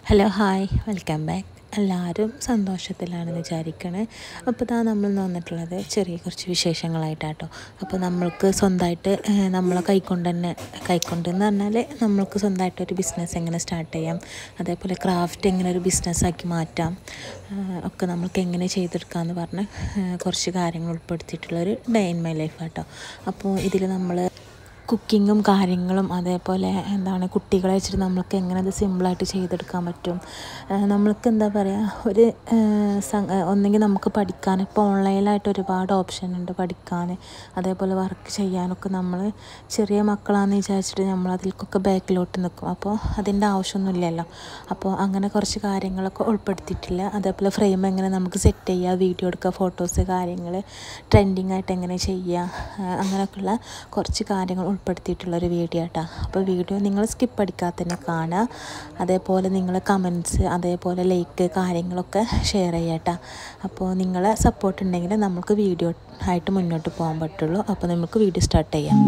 hello hi welcome back എല്ലാവരും സന്തോഷത്തിലാണെന്ന് വിചാരിക്കണേ അപ്പോൾ ഇതാ നമ്മൾ വന്നിട്ടുള്ളത് ചെറിയ കുറച്ച് വിശേഷങ്ങളായിട്ടാട്ടോ അപ്പോൾ നമ്മൾക്ക് സ്വന്തമായിട്ട് ഏഹ്, നമ്മളെ കൈക്കൊണ്ട് തന്നെ കൈക്കൊണ്ട് എന്ന് പറഞ്ഞാൽ നമ്മൾക്ക് സ്വന്തമായിട്ട് ഒരു ബിസിനസ് എങ്ങനെ സ്റ്റാർട്ട് ചെയ്യാം അതേപോലെ ക്രാഫ്റ്റ് എങ്ങനെ ഒരു ബിസിനസ്സാക്കി മാറ്റാം ഏഹ്, ഒക്കെ നമ്മൾക്ക് എങ്ങനെ ചെയ്തെടുക്കാമെന്ന് പറഞ്ഞ് ഏഹ്, കുറച്ച് കാര്യങ്ങൾ ഉൾപ്പെടുത്തിയിട്ടുള്ളൊരു ഡേ ഇൻ മൈ ലൈഫ് ആട്ടോ അപ്പോൾ ഇതിൽ നമ്മൾ കുക്കിങ്ങും കാര്യങ്ങളും അതേപോലെ എന്താണ് കുട്ടികളെ വെച്ചിട്ട് നമ്മൾക്ക് എങ്ങനെ അത് സിമ്പിളായിട്ട് ചെയ്തെടുക്കാൻ പറ്റും ഏഹ് നമ്മൾക്ക് എന്താ പറയുക ഒരു ഏഹ് സം- ഏഹ് ഒന്നെങ്കിൽ നമുക്ക് പഠിക്കാൻ ഇപ്പോൾ ഓൺലൈനായിട്ട് ഒരുപാട് ഓപ്ഷൻ ഉണ്ട് പഠിക്കാൻ അതേപോലെ വർക്ക് ചെയ്യാനൊക്കെ നമ്മൾ ചെറിയ മക്കളാണെന്ന് വിചാരിച്ചിട്ട് നമ്മൾ അതിൽക്കൊക്കെ ബാക്കിലോട്ട് നിൽക്കും അപ്പോൾ അതിൻ്റെ ആവശ്യമൊന്നുമില്ലല്ലോ അപ്പോൾ അങ്ങനെ കുറച്ച് കാര്യങ്ങളൊക്കെ ഉൾപ്പെടുത്തിയിട്ടില്ല അതേപോലെ ഫ്രെയിം എങ്ങനെ നമുക്ക് സെറ്റ് ചെയ്യുക വീഡിയോ എടുക്കുക ഫോട്ടോസ് കാര്യങ്ങൾ ട്രെൻഡിങ് ആയിട്ട് എങ്ങനെ ചെയ്യുക ആ, അങ്ങനെയൊക്കെയുള്ള കുറച്ച് കാര്യങ്ങൾ ഉൾപ്പെടുത്തിയിട്ടുള്ളൊരു വീഡിയോ കേട്ടോ അപ്പോൾ വീഡിയോ നിങ്ങൾ സ്കിപ്പ് അടിക്കാതെ തന്നെ കാണുക അതേപോലെ നിങ്ങൾ കമൻസ് അതേപോലെ ലൈക്ക് കാര്യങ്ങളൊക്കെ ഷെയർ ചെയ്യുക കേട്ടോ അപ്പോൾ നിങ്ങളെ സപ്പോർട്ട് ഉണ്ടെങ്കിൽ നമുക്ക് വീഡിയോ ആയിട്ട് മുന്നോട്ട് പോകാൻ പറ്റുള്ളൂ അപ്പോൾ നമുക്ക് വീഡിയോ സ്റ്റാർട്ട് ചെയ്യാം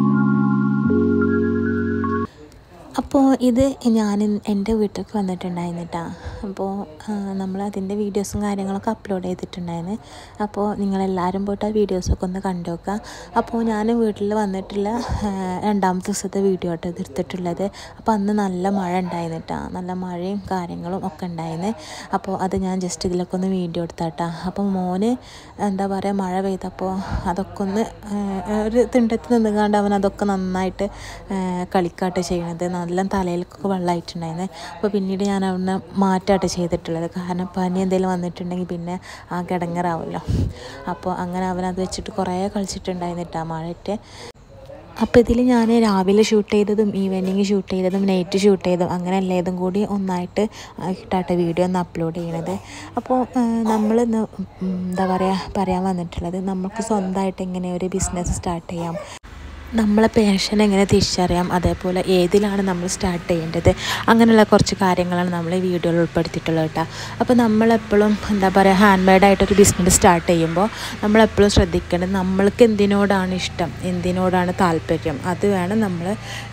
അപ്പോൾ ഇത് ഞാൻ എൻ്റെ വീട്ടിലേക്ക് വന്നിട്ടുണ്ടായിരുന്നിട്ടാ അപ്പോൾ നമ്മൾ അതിൻ്റെ വീഡിയോസും കാര്യങ്ങളൊക്കെ അപ്ലോഡ് ചെയ്തിട്ടുണ്ടായിരുന്നു അപ്പോൾ നിങ്ങളെല്ലാവരും പോയിട്ട് ആ വീഡിയോസൊക്കെ ഒന്ന് കണ്ടു നോക്കുക അപ്പോൾ ഞാൻ വീട്ടിൽ വന്നിട്ടുള്ള ആ, രണ്ടാമത്തെ ദിവസത്തെ വീഡിയോ ആട്ടോ ഇത് എടുത്തിട്ടുള്ളത് അപ്പോൾ അന്ന് നല്ല മഴ ഉണ്ടായിരുന്നിട്ടാ നല്ല മഴയും കാര്യങ്ങളും ഒക്കെ ഉണ്ടായിരുന്നു അപ്പോൾ അത് ഞാൻ ജസ്റ്റ് ഇതിലൊക്കെ ഒന്ന് വീഡിയോ എടുത്താട്ടാ അപ്പോൾ മോന് എന്താ പറയുക മഴ പെയ്തപ്പോൾ അതൊക്കെ ഒന്ന് ആ, ഒരു തിണ്ടത്ത് നിന്നുകാണ്ട് അവൻ അതൊക്കെ നന്നായിട്ട് കളിക്കാട്ട് ചെയ്യണത് നല്ല തലയിലൊക്കെ വെള്ളമായിട്ടുണ്ടായിരുന്നു അപ്പോൾ പിന്നീട് ഞാൻ അവിടുന്ന് മാറ്റാട്ട് ചെയ്തിട്ടുള്ളത് കാരണം പനി എന്തെങ്കിലും വന്നിട്ടുണ്ടെങ്കിൽ പിന്നെ ആ കിടങ്ങറാവുമല്ലോ അപ്പോൾ അങ്ങനെ അവനത് വെച്ചിട്ട് കുറേ കളിച്ചിട്ടുണ്ടായിരുന്നിട്ടാ മഴയിട്ട് അപ്പോൾ ഇതിൽ ഞാൻ രാവിലെ ഷൂട്ട് ചെയ്തതും ഈവനിങ് ഷൂട്ട് ചെയ്തതും നൈറ്റ് ഷൂട്ട് ചെയ്തതും അങ്ങനെ എല്ലാതും കൂടി ഒന്നായിട്ട് ഇട്ടാട്ടെ വീഡിയോ ഒന്ന് അപ്ലോഡ് ചെയ്യണത് അപ്പോൾ നമ്മൾ എന്താ പറയുക പറയാൻ വന്നിട്ടുള്ളത് നമുക്ക് സ്വന്തമായിട്ട് എങ്ങനെ ഒരു ബിസിനസ് സ്റ്റാർട്ട് ചെയ്യാം നമ്മളെ പാഷൻ എങ്ങനെ തിരിച്ചറിയാം അതേപോലെ ഏതിലാണ് നമ്മൾ സ്റ്റാർട്ട് ചെയ്യേണ്ടത് അങ്ങനെയുള്ള കുറച്ച് കാര്യങ്ങളാണ് നമ്മൾ ഈ വീഡിയോയിൽ ഉൾപ്പെടുത്തിയിട്ടുള്ളത് കേട്ടോ അപ്പോൾ നമ്മളെപ്പോഴും എന്താ പറയുക ഹാൻഡ് മെയ്ഡായിട്ടൊരു ബിസിനസ് സ്റ്റാർട്ട് ചെയ്യുമ്പോൾ നമ്മളെപ്പോഴും ശ്രദ്ധിക്കേണ്ടത് നമ്മൾക്ക് എന്തിനോടാണ് ഇഷ്ടം എന്തിനോടാണ് താല്പര്യം അത് വേണം നമ്മൾ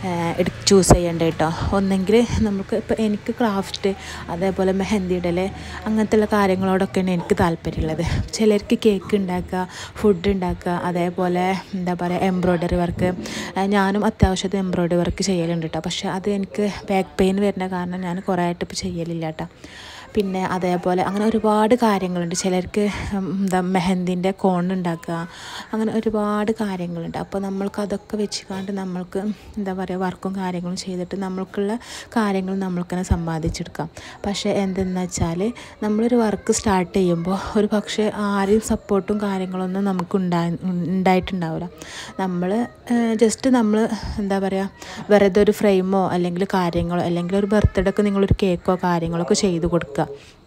ചൂസ് ചെയ്യേണ്ടത് കേട്ടോ ഒന്നെങ്കിൽ നമുക്ക് ഇപ്പോൾ എനിക്ക് ക്രാഫ്റ്റ് അതേപോലെ മെഹന്തി ഇടൽ അങ്ങനത്തെയുള്ള കാര്യങ്ങളോടൊക്കെയാണ് എനിക്ക് താല്പര്യമുള്ളത് ചിലർക്ക് കേക്ക് ഉണ്ടാക്കുക ഫുഡ് ഉണ്ടാക്കുക അതേപോലെ എന്താ പറയുക എംബ്രോയ്ഡറി വർക്ക് ഞാനും അത്യാവശ്യത്തിന് എംബ്രോയ്ഡറി വർക്ക് ചെയ്യലുണ്ട് കേട്ടോ പക്ഷേ അത് എനിക്ക് ബാക്ക് പെയിൻ വരുന്ന കാരണം ഞാൻ കുറേ ആയിട്ട് ഇപ്പോൾ ചെയ്യലില്ല കേട്ടോ പിന്നെ അതേപോലെ അങ്ങനെ ഒരുപാട് കാര്യങ്ങളുണ്ട് ചിലർക്ക് ഉം, എന്താ മെഹന്തിൻ്റെ കോൺ ഉണ്ടാക്കുക അങ്ങനെ ഒരുപാട് കാര്യങ്ങളുണ്ട് അപ്പോൾ നമ്മൾക്ക് അതൊക്കെ വെച്ചുകൊണ്ട് നമ്മൾക്ക് എന്താ പറയുക വർക്കും കാര്യങ്ങളും ചെയ്തിട്ട് നമ്മൾക്കുള്ള കാര്യങ്ങൾ നമ്മൾക്ക് തന്നെ സമ്പാദിച്ചെടുക്കാം പക്ഷേ എന്തെന്ന് വെച്ചാൽ നമ്മളൊരു വർക്ക് സ്റ്റാർട്ട് ചെയ്യുമ്പോൾ ഒരു പക്ഷേ ആരെയും സപ്പോർട്ടും കാര്യങ്ങളൊന്നും നമുക്ക് ഉണ്ടായി ഉണ്ടായിട്ടുണ്ടാവില്ല നമ്മൾ ജസ്റ്റ് നമ്മൾ എന്താ പറയുക വെറുതെ ഒരു ഫ്രെയിമോ അല്ലെങ്കിൽ കാര്യങ്ങളോ അല്ലെങ്കിൽ ഒരു ബർത്ത്ഡേക്ക് നിങ്ങളൊരു കേക്കോ കാര്യങ്ങളോ ഒക്കെ ചെയ്ത് കൊടുക്കുക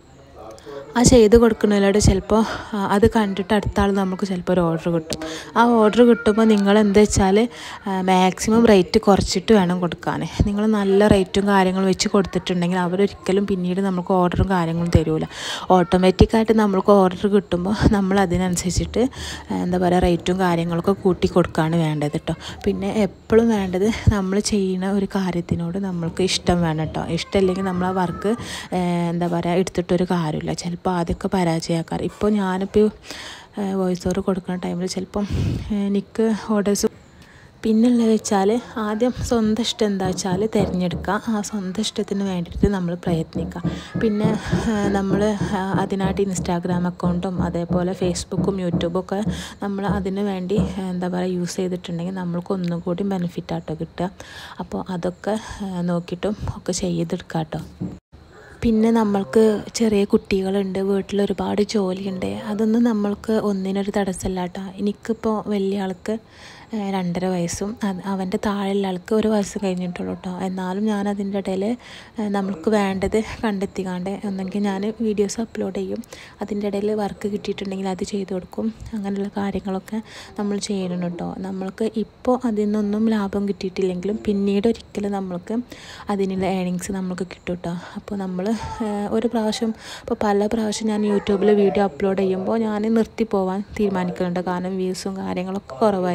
ആ ചെയ്ത് കൊടുക്കുന്നതിലൂടെ ചിലപ്പോൾ അത് കണ്ടിട്ട് അടുത്ത ആൾ നമുക്ക് ചിലപ്പോൾ ഒരു ഓർഡർ കിട്ടും ആ ഓർഡർ കിട്ടുമ്പോൾ നിങ്ങൾ എന്താ വെച്ചാൽ മാക്സിമം റേറ്റ് കുറച്ചിട്ട് വേണം കൊടുക്കാൻ നിങ്ങൾ നല്ല റേറ്റും കാര്യങ്ങളും വെച്ച് കൊടുത്തിട്ടുണ്ടെങ്കിൽ അവരൊരിക്കലും പിന്നീട് നമുക്ക് ഓർഡറും കാര്യങ്ങളും തരൂല ഓട്ടോമാറ്റിക്കായിട്ട് നമ്മൾക്ക് ഓർഡർ കിട്ടുമ്പോൾ നമ്മൾ അതിനനുസരിച്ചിട്ട് എന്താ പറയുക റേറ്റും കാര്യങ്ങളൊക്കെ കൂട്ടി കൊടുക്കുകയാണ് വേണ്ടത് കേട്ടോ പിന്നെ എപ്പോഴും വേണ്ടത് നമ്മൾ ചെയ്യുന്ന ഒരു കാര്യത്തിനോട് നമ്മൾക്ക് ഇഷ്ടം വേണം കേട്ടോ ഇഷ്ടമില്ലെങ്കിൽ നമ്മൾ ആ വർക്ക് എന്താ പറയുക എടുത്തിട്ടൊരു കാര്യമില്ല ചിലപ്പോൾ ആദ്യമൊക്കെ പരാജയമാക്കാറ് ഇപ്പോൾ ഞാനിപ്പോൾ വോയിസ് ഓവർ കൊടുക്കുന്ന ടൈമിൽ ചിലപ്പം എനിക്ക് ഓർഡേഴ്സ് പിന്നുള്ളത് വെച്ചാൽ ആദ്യം സ്വന്തം ഇഷ്ടം എന്താ വെച്ചാൽ തിരഞ്ഞെടുക്കുക ആ സ്വന്തം ഇഷ്ടത്തിന് വേണ്ടിയിട്ട് നമ്മൾ പ്രയത്നിക്കുക പിന്നെ നമ്മൾ അതിനായിട്ട് ഇൻസ്റ്റാഗ്രാം അക്കൗണ്ടും അതേപോലെ ഫേസ്ബുക്കും യൂട്യൂബും ഒക്കെ നമ്മൾ അതിന് വേണ്ടി എന്താ പറയുക യൂസ് ചെയ്തിട്ടുണ്ടെങ്കിൽ നമ്മൾക്ക് ഒന്നും കൂടി ബെനിഫിറ്റ് ആട്ടോ കിട്ടുക അപ്പോൾ അതൊക്കെ നോക്കിയിട്ടും ഒക്കെ ചെയ്തെടുക്കാം കേട്ടോ പിന്നെ നമ്മൾക്ക് ചെറിയ കുട്ടികളുണ്ട് വീട്ടിൽ ഒരുപാട് ജോലിയുണ്ട് അതൊന്നും നമ്മൾക്ക് ഒന്നിനൊരു തടസ്സമല്ല കേട്ടോ എനിക്കിപ്പോൾ വലിയ ആൾക്ക് ഏഹ്, രണ്ടര വയസ്സും അത് അവൻ്റെ താഴെയുള്ള ആൾക്ക് ഒരു വയസ്സ് കഴിഞ്ഞിട്ടുള്ളൂ കേട്ടോ എന്നാലും ഞാൻ അതിൻ്റെ ഇടയിൽ നമ്മൾക്ക് വേണ്ടത് കണ്ടെത്തിക്കാണ്ട് ഒന്നെങ്കിൽ ഞാൻ വീഡിയോസ് അപ്ലോഡ് ചെയ്യും അതിൻ്റെ ഇടയിൽ വർക്ക് കിട്ടിയിട്ടുണ്ടെങ്കിൽ അത് ചെയ്ത് കൊടുക്കും അങ്ങനെയുള്ള കാര്യങ്ങളൊക്കെ നമ്മൾ ചെയ്യണം കേട്ടോ നമ്മൾക്ക് ഇപ്പോൾ അതിൽ നിന്നൊന്നും ലാഭം കിട്ടിയിട്ടില്ലെങ്കിലും പിന്നീട് ഒരിക്കലും നമ്മൾക്ക് അതിനുള്ള ഏണിങ്സ് നമുക്ക് കിട്ടും കേട്ടോ അപ്പോൾ നമ്മൾ ഒരു പ്രാവശ്യം ഇപ്പോൾ പല പ്രാവശ്യം ഞാൻ യൂട്യൂബിൽ വീഡിയോ അപ്ലോഡ് ചെയ്യുമ്പോൾ ഞാൻ നിർത്തി പോവാൻ തീരുമാനിക്കുന്നുണ്ട് കാരണം വ്യൂസും കാര്യങ്ങളൊക്കെ കുറവായിരിക്കും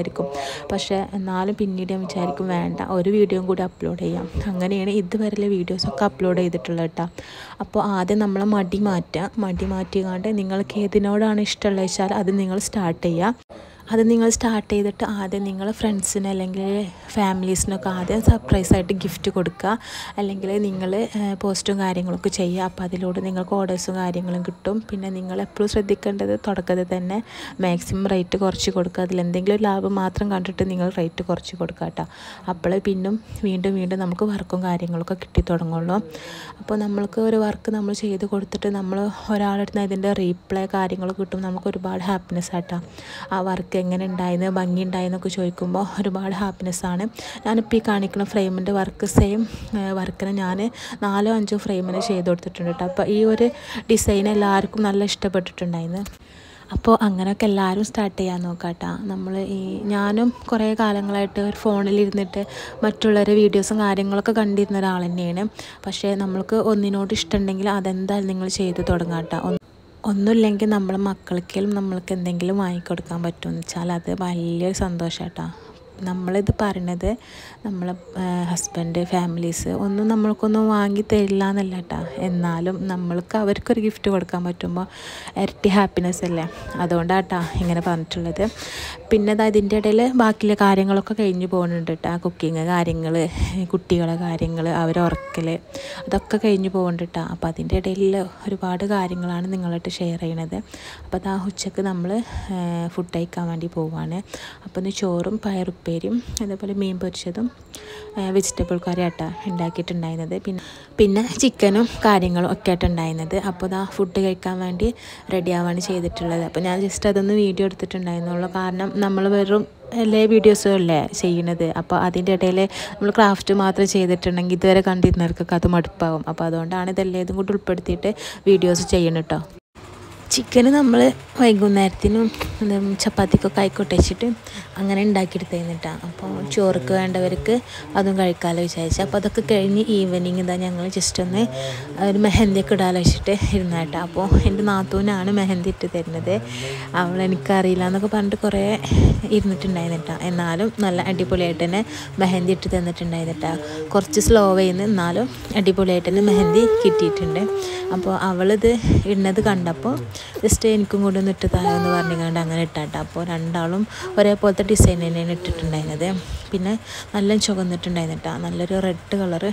പക്ഷേ എന്നാലും പിന്നീട് ഞാൻ വിചാരിക്കും വേണ്ട ഒരു വീഡിയോയും കൂടി അപ്ലോഡ് ചെയ്യാം അങ്ങനെയാണ് ഇതുവരെയുള്ള വീഡിയോസൊക്കെ അപ്ലോഡ് ചെയ്തിട്ടുള്ളത് കേട്ടോ അപ്പോൾ ആദ്യം നമ്മളെ മടി മാറ്റുക മടി മാറ്റിക്കാണ്ട് നിങ്ങൾക്ക് ഏതിനോടാണ് ഇഷ്ടമുള്ളത് വെച്ചാൽ അത് നിങ്ങൾ സ്റ്റാർട്ട് ചെയ്യുക അത് നിങ്ങൾ സ്റ്റാർട്ട് ചെയ്തിട്ട് ആദ്യം നിങ്ങൾ ഫ്രണ്ട്സിന് അല്ലെങ്കിൽ ഫാമിലീസിനൊക്കെ ആദ്യം സർപ്രൈസായിട്ട് ഗിഫ്റ്റ് കൊടുക്കുക അല്ലെങ്കിൽ നിങ്ങൾ പോസ്റ്റും കാര്യങ്ങളൊക്കെ ചെയ്യുക അപ്പോൾ അതിലൂടെ നിങ്ങൾക്ക് ഓർഡേഴ്സും കാര്യങ്ങളും കിട്ടും പിന്നെ നിങ്ങൾ എപ്പോഴും ശ്രദ്ധിക്കേണ്ടത് തുടക്കത്തിൽ തന്നെ മാക്സിമം റേറ്റ് കുറച്ച് കൊടുക്കുക അതിൽ എന്തെങ്കിലും ഒരു ലാഭം മാത്രം കണ്ടിട്ട് നിങ്ങൾ റേറ്റ് കുറച്ച് കൊടുക്കുക കേട്ടോ അപ്പോൾ പിന്നും വീണ്ടും വീണ്ടും നമുക്ക് വർക്കും കാര്യങ്ങളൊക്കെ കിട്ടി തുടങ്ങുള്ളൂ അപ്പോൾ നമ്മൾക്ക് ഒരു വർക്ക് നമ്മൾ ചെയ്ത് കൊടുത്തിട്ട് നമ്മൾ ഒരാളെടുത്ത് അതിൻ്റെ റീപ്ലൈ കാര്യങ്ങളൊക്കെ കിട്ടും നമുക്ക് ഒരുപാട് ഹാപ്പിനെസ് ആട്ടോ ആ വർക്ക് എങ്ങനെ ഉണ്ടായിരുന്നു ഭംഗി ഉണ്ടായെന്നൊക്കെ ചോദിക്കുമ്പോൾ ഒരുപാട് ഹാപ്പിനെസ്സാണ് ഞാനിപ്പോൾ ഈ കാണിക്കുന്ന ഫ്രെയിമിൻ്റെ വർക്ക് സെയിം വർക്കിന് ഞാൻ നാലോ അഞ്ചോ ഫ്രെയിമിന് ചെയ്ത് കൊടുത്തിട്ടുണ്ട് കേട്ടോ അപ്പോൾ ഈ ഒരു ഡിസൈൻ എല്ലാവർക്കും നല്ല ഇഷ്ടപ്പെട്ടിട്ടുണ്ടായിരുന്നു അപ്പോൾ അങ്ങനെയൊക്കെ എല്ലാവരും സ്റ്റാർട്ട് ചെയ്യാൻ നോക്കാട്ടാ നമ്മൾ ഈ ഞാനും കുറേ കാലങ്ങളായിട്ട് ഒരു ഫോണിലിരുന്നിട്ട് മറ്റുള്ളവരുടെ വീഡിയോസും കാര്യങ്ങളൊക്കെ കണ്ടിരുന്ന ഒരാൾ തന്നെയാണ് പക്ഷേ നമ്മൾക്ക് ഒന്നിനോട് ഇഷ്ടമുണ്ടെങ്കിൽ അതെന്തായാലും നിങ്ങൾ ചെയ്ത് തുടങ്ങാട്ടോ ഒന്നുമില്ലെങ്കിൽ നമ്മളെ മക്കൾക്കെങ്കിലും നമ്മൾക്ക് എന്തെങ്കിലും വാങ്ങിക്കൊടുക്കാൻ പറ്റുമെന്ന് വെച്ചാൽ അത് വലിയൊരു സന്തോഷമാട്ടോ നമ്മളിത് പറയണത് നമ്മളെ ഹസ്ബൻഡ് ഫാമിലീസ് ഒന്നും നമ്മൾക്കൊന്നും വാങ്ങി തരില്ല എന്നല്ല കേട്ടോ എന്നാലും നമ്മൾക്ക് അവർക്കൊരു ഗിഫ്റ്റ് കൊടുക്കാൻ പറ്റുമ്പോൾ ഇരട്ടി ഹാപ്പിനെസ് അല്ലേ അതുകൊണ്ടാട്ടാ ഇങ്ങനെ പറഞ്ഞിട്ടുള്ളത് പിന്നെ അത് അതിൻ്റെ ഇടയിൽ ബാക്കിയുള്ള കാര്യങ്ങളൊക്കെ കഴിഞ്ഞ് പോകുന്നുണ്ട് കേട്ടോ കുക്കിങ് കാര്യങ്ങൾ കുട്ടികളെ കാര്യങ്ങൾ അവരെ ഉറക്കൽ അതൊക്കെ കഴിഞ്ഞ് പോകുന്നുണ്ട് കേട്ടോ അപ്പോൾ അതിൻ്റെ ഇടയിൽ ഒരുപാട് കാര്യങ്ങളാണ് നിങ്ങളായിട്ട് ഷെയർ ചെയ്യണത് അപ്പോൾ അത് ആ ഉച്ചക്ക് നമ്മൾ ഫുഡ് കഴിക്കാൻ വേണ്ടി പോവുകയാണ് അപ്പോൾ ഇന്ന് ചോറും പയറുപ്പേരിയും അതേപോലെ മീൻ പൊരിച്ചതും വെജിറ്റബിൾ കറി ആട്ടാ ഉണ്ടാക്കിയിട്ടുണ്ടായിരുന്നത് പിന്നെ പിന്നെ ചിക്കനും കാര്യങ്ങളും ഒക്കെ ആയിട്ടുണ്ടായിരുന്നത് അപ്പോൾ ഇതാ ഫുഡ് കഴിക്കാൻ വേണ്ടി റെഡി ആവാണ് ചെയ്തിട്ടുള്ളത് അപ്പോൾ ഞാൻ ജസ്റ്റ് അതൊന്ന് വീഡിയോ എടുത്തിട്ടുണ്ടായിരുന്നുള്ളൂ കാരണം നമ്മൾ വെറും എല്ലാ വീഡിയോസും അല്ലേ ചെയ്യണത് അപ്പോൾ അതിൻ്റെ ഇടയിൽ നമ്മൾ ക്രാഫ്റ്റ് മാത്രം ചെയ്തിട്ടുണ്ടെങ്കിൽ ഇതുവരെ കണ്ടിരുന്നവർക്കൊക്കെ അത് മടുപ്പാവും അപ്പോൾ അതുകൊണ്ടാണ് ഇതെല്ലാം ഇതും കൂടി ഉൾപ്പെടുത്തിയിട്ട് വീഡിയോസ് ചെയ്യണം കേട്ടോ ചിക്കന് നമ്മൾ വൈകുന്നേരത്തിനും ചപ്പാത്തിക്കൊക്കെ ആയിക്കോട്ടെ വെച്ചിട്ട് അങ്ങനെ ഉണ്ടാക്കിയെടുത്തേന്നിട്ടാണ് അപ്പോൾ ചോറുക്ക് വേണ്ടവർക്ക് അതും കഴിക്കാമല്ലോ വിചാരിച്ചു അപ്പോൾ അതൊക്കെ കഴിഞ്ഞ് ഈവനിങ് ഇതാ ഞങ്ങൾ ജസ്റ്റ് ഒന്ന് ഒരു മെഹന്തിയൊക്കെ ഇടാലോ വെച്ചിട്ട് ഇരുന്നേട്ടാ അപ്പോൾ എൻ്റെ നാത്തൂനാണ് മെഹന്തി ഇട്ട് തരുന്നത് അവൾ എനിക്കറിയില്ല എന്നൊക്കെ പറഞ്ഞിട്ട് കുറേ ഇരുന്നിട്ടുണ്ടായിരുന്നിട്ടാ എന്നാലും നല്ല അടിപൊളിയായിട്ട് തന്നെ മെഹന്തി ഇട്ട് തന്നിട്ടുണ്ടായിരുന്നിട്ടാ കുറച്ച് സ്ലോ ചെയ്യുന്ന എന്നാലും അടിപൊളിയായിട്ട് തന്നെ മെഹന്തി കിട്ടിയിട്ടുണ്ട് അപ്പോൾ അവളിത് ഇടുന്നത് കണ്ടപ്പോൾ ജസ്റ്റ് എനിക്കും കൂടി ഒന്ന് ഇട്ട് താഴെ എന്ന് പറഞ്ഞുകൊണ്ട് അങ്ങനെ ഇട്ടാട്ടോ അപ്പോൾ രണ്ടാളും ഒരേപോലത്തെ ഡിസൈൻ തന്നെയാണ് ഇട്ടിട്ടുണ്ടായിരുന്നത് പിന്നെ നല്ല ചുവന്നിട്ടുണ്ടായിരുന്നു നല്ലൊരു റെഡ് കളറ്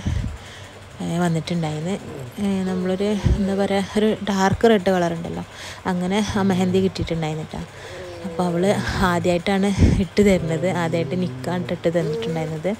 വന്നിട്ടുണ്ടായിരുന്നു നമ്മളൊരു എന്താ പറയുക ഒരു ഡാർക്ക് റെഡ് കളർ ഉണ്ടല്ലോ അങ്ങനെ ആ മെഹന്തി കിട്ടിയിട്ടുണ്ടായിരുന്നു കേട്ടോ അപ്പോൾ അവൾ ആദ്യമായിട്ടാണ് ഇട്ട് തരുന്നത് ആദ്യമായിട്ട് നിൽക്കാൻ ഇട്ട് തന്നിട്ടുണ്ടായിരുന്നത്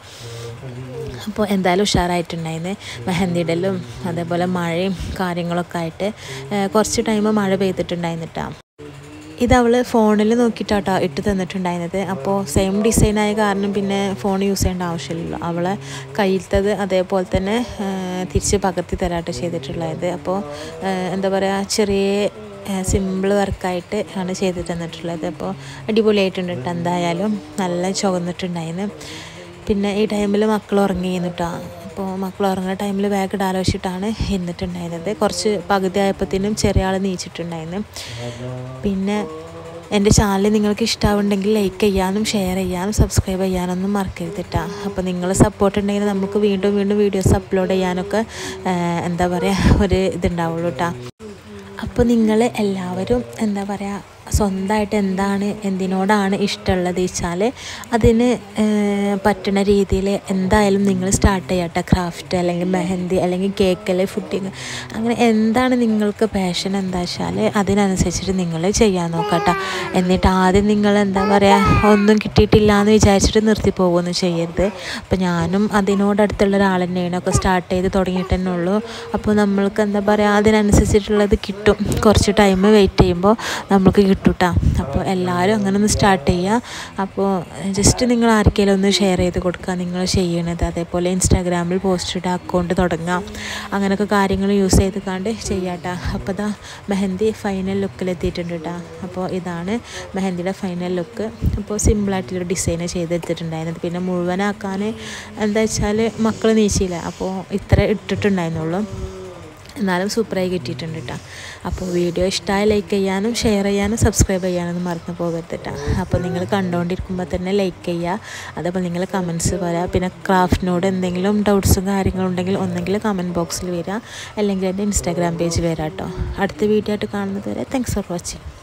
അപ്പോൾ എന്തായാലും ഉഷാറായിട്ടുണ്ടായിരുന്നു മെഹന്തി ഇടലും അതേപോലെ മഴയും കാര്യങ്ങളൊക്കെ ആയിട്ട് കുറച്ച് ടൈം മഴ പെയ്തിട്ടുണ്ടായിരുന്നു ഇത് അവൾ ഫോണിൽ നോക്കിയിട്ടാട്ടോ ഇട്ട് തന്നിട്ടുണ്ടായിരുന്നത് അപ്പോൾ സെയിം ഡിസൈൻ ആയ കാരണം പിന്നെ ഫോൺ യൂസ് ചെയ്യേണ്ട ആവശ്യമില്ലല്ലോ അവളെ കയ്യിലത്തത് അതേപോലെ തന്നെ തിരിച്ച് പകർത്തി തരാട്ടോ ചെയ്തിട്ടുള്ളത് അപ്പോൾ എന്താ പറയുക ചെറിയ സിമ്പിൾ വർക്കായിട്ട് ആണ് ചെയ്ത് തന്നിട്ടുള്ളത് അപ്പോൾ അടിപൊളിയായിട്ടുണ്ട് കേട്ടോ എന്തായാലും നല്ല ചുവന്നിട്ടുണ്ടായിരുന്നു പിന്നെ ഈ ടൈമിൽ മക്കൾ ഉറങ്ങിയിരുന്നു കേട്ടോ അപ്പോൾ മക്കൾ ഉറങ്ങുന്ന ടൈമിൽ ബാഗ് ഇടാലോചിച്ചിട്ടാണ് ഇരുന്നിട്ടുണ്ടായിരുന്നത് കുറച്ച് പകുതി ആയപ്പോഴത്തേനും ചെറിയ ആൾ നീച്ചിട്ടുണ്ടായിരുന്നു പിന്നെ എൻ്റെ ചാനൽ നിങ്ങൾക്ക് ഇഷ്ടമാവുണ്ടെങ്കിൽ ലൈക്ക് ചെയ്യാനും ഷെയർ ചെയ്യാനും സബ്സ്ക്രൈബ് ചെയ്യാനൊന്നും മറക്കരുത് കേട്ടോ അപ്പോൾ നിങ്ങൾ സപ്പോർട്ട് ഉണ്ടെങ്കിൽ നമുക്ക് വീണ്ടും വീണ്ടും വീഡിയോസ് അപ്ലോഡ് ചെയ്യാനൊക്കെ എന്താ പറയുക ഒരു ഇതുണ്ടാവുള്ളൂ കേട്ടോ അപ്പോൾ നിങ്ങൾ എല്ലാവരും എന്താ പറയുക സ്വന്തമായിട്ട് എന്താണ് എന്തിനോടാണ് ഇഷ്ടമുള്ളത് വെച്ചാൽ അതിന് പറ്റുന്ന രീതിയിൽ എന്തായാലും നിങ്ങൾ സ്റ്റാർട്ട് ചെയ്യട്ടെ ക്രാഫ്റ്റ് അല്ലെങ്കിൽ മെഹന്തി അല്ലെങ്കിൽ കേക്ക് അല്ലെങ്കിൽ ഫുഡിങ് അങ്ങനെ എന്താണ് നിങ്ങൾക്ക് പാഷൻ എന്താ വെച്ചാൽ അതിനനുസരിച്ചിട്ട് നിങ്ങൾ ചെയ്യാൻ നോക്കട്ടെ എന്നിട്ട് ആദ്യം നിങ്ങൾ എന്താ പറയുക ഒന്നും കിട്ടിയിട്ടില്ല എന്ന് വിചാരിച്ചിട്ട് നിർത്തി പോകുമെന്ന് ചെയ്യരുത് അപ്പോൾ ഞാനും അതിനോടടുത്തുള്ള ഒരാൾ തന്നെയാണ് ഒക്കെ സ്റ്റാർട്ട് ചെയ്ത് തുടങ്ങിയിട്ട് തന്നെ ഉള്ളൂ അപ്പോൾ നമ്മൾക്ക് എന്താ പറയുക അതിനനുസരിച്ചിട്ടുള്ളത് കിട്ടും കുറച്ച് ടൈം വെയിറ്റ് ചെയ്യുമ്പോൾ നമുക്ക് കിട്ടും കേട്ടോ അപ്പോൾ എല്ലാവരും അങ്ങനെ ഒന്ന് സ്റ്റാർട്ട് ചെയ്യുക അപ്പോൾ ജസ്റ്റ് നിങ്ങൾ ആർക്കെങ്കിലും ഒന്ന് ഷെയർ ചെയ്ത് കൊടുക്കുക നിങ്ങൾ ചെയ്യണത് അതേപോലെ ഇൻസ്റ്റാഗ്രാമിൽ പോസ്റ്റ് ഇടുക അക്കൗണ്ട് തുടങ്ങാം അങ്ങനെയൊക്കെ കാര്യങ്ങൾ യൂസ് ചെയ്ത് കണ്ട് ചെയ്യാട്ടോ അപ്പോൾ ഇതാ മെഹന്തി ഫൈനൽ ലുക്കിൽ എത്തിയിട്ടുണ്ട് കേട്ടോ അപ്പോൾ ഇതാണ് മെഹന്തിയുടെ ഫൈനൽ ലുക്ക് അപ്പോൾ സിമ്പിളായിട്ടുള്ളൊരു ഡിസൈൻ ചെയ്തെടുത്തിട്ടുണ്ടായിരുന്നത് പിന്നെ മുഴുവനാക്കാൻ എന്താ വെച്ചാൽ മക്കൾ നീച്ചില്ല അപ്പോൾ ഇത്ര ഇട്ടിട്ടുണ്ടായിരുന്നുള്ളൂ എന്നാലും സൂപ്പറായി കിട്ടിയിട്ടുണ്ട് കേട്ടോ അപ്പോൾ വീഡിയോ ഇഷ്ടമായി ലൈക്ക് ചെയ്യാനും ഷെയർ ചെയ്യാനും സബ്സ്ക്രൈബ് ചെയ്യാനൊന്നും മറന്നു പോകരുത് കേട്ടോ അപ്പോൾ നിങ്ങൾ കണ്ടുകൊണ്ടിരിക്കുമ്പോൾ തന്നെ ലൈക്ക് ചെയ്യുക അതേപോലെ നിങ്ങൾ കമൻസ് പറയാം പിന്നെ ക്രാഫ്റ്റിനോട് എന്തെങ്കിലും ഡൗട്ട്സും കാര്യങ്ങളും ഉണ്ടെങ്കിൽ ഒന്നെങ്കിൽ കമൻറ്റ് ബോക്സിൽ വരിക അല്ലെങ്കിൽ എൻ്റെ ഇൻസ്റ്റാഗ്രാം പേജ് വരാം കേട്ടോ അടുത്ത വീഡിയോ ആയിട്ട് കാണുന്നത് വരെ താങ്ക്സ് ഫോർ വാച്ചിങ്